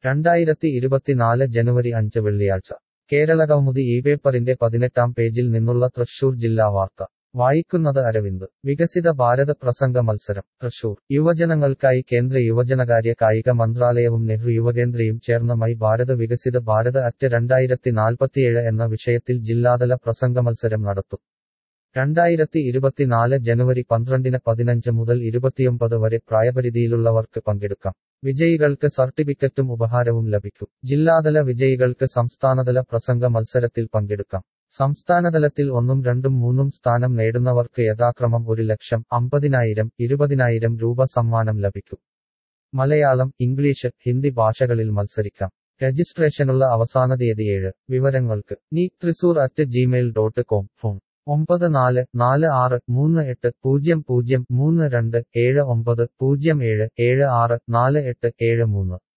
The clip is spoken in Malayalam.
രണ്ടായിരത്തി ഇരുപത്തിനാല് ജനുവരി അഞ്ച് വെള്ളിയാഴ്ച കേരളകൗമുദി ഈ പേപ്പറിന്റെ പതിനെട്ടാം പേജിൽ നിന്നുള്ള തൃശൂർ ജില്ലാ വാർത്ത വായിക്കുന്നത് അരവിന്ദ് വികസിത ഭാരത് പ്രസംഗ മത്സരം തൃശൂർ യുവജനങ്ങൾക്കായി കേന്ദ്ര യുവജനകാര്യ കായിക മന്ത്രാലയവും നെഹ്റു യുവകേന്ദ്രയും ചേർന്ന് മൈ ഭാരത് വികസിത ഭാരത് അറ്റ് രണ്ടായിരത്തി നാൽപ്പത്തിയേഴ് എന്ന വിഷയത്തിൽ ജില്ലാതല പ്രസംഗ മത്സരം നടത്തും രണ്ടായിരത്തി ഇരുപത്തിനാല് ജനുവരി പന്ത്രണ്ടിന് പതിനഞ്ച് മുതൽ ഇരുപത്തിയൊമ്പത് വരെ പ്രായപരിധിയിലുള്ളവർക്ക് പങ്കെടുക്കാം വിജയികൾക്ക് സർട്ടിഫിക്കറ്റും ഉപഹാരവും ലഭിക്കും ജില്ലാതല വിജയികൾക്ക് സംസ്ഥാനതല പ്രസംഗ മത്സരത്തിൽ പങ്കെടുക്കാം സംസ്ഥാനതലത്തിൽ ഒന്നും രണ്ടും മൂന്നും സ്ഥാനം നേടുന്നവർക്ക് യഥാക്രമം ഒരു ലക്ഷം അമ്പതിനായിരം ഇരുപതിനായിരം രൂപ സമ്മാനം ലഭിക്കും മലയാളം ഇംഗ്ലീഷ് ഹിന്ദി ഭാഷകളിൽ മത്സരിക്കാം രജിസ്ട്രേഷനുള്ള അവസാന തീയതി ഏഴ് വിവരങ്ങൾക്ക് നീ Thrissur at Gmail dot com phone ഒമ്പത് നാല് നാല് ആറ് മൂന്ന് എട്ട് പൂജ്യം പൂജ്യം മൂന്ന് രണ്ട് ഏഴ് ഒമ്പത് പൂജ്യം ഏഴ് ഏഴ് ആറ് നാല് എട്ട് ഏഴ് മൂന്ന്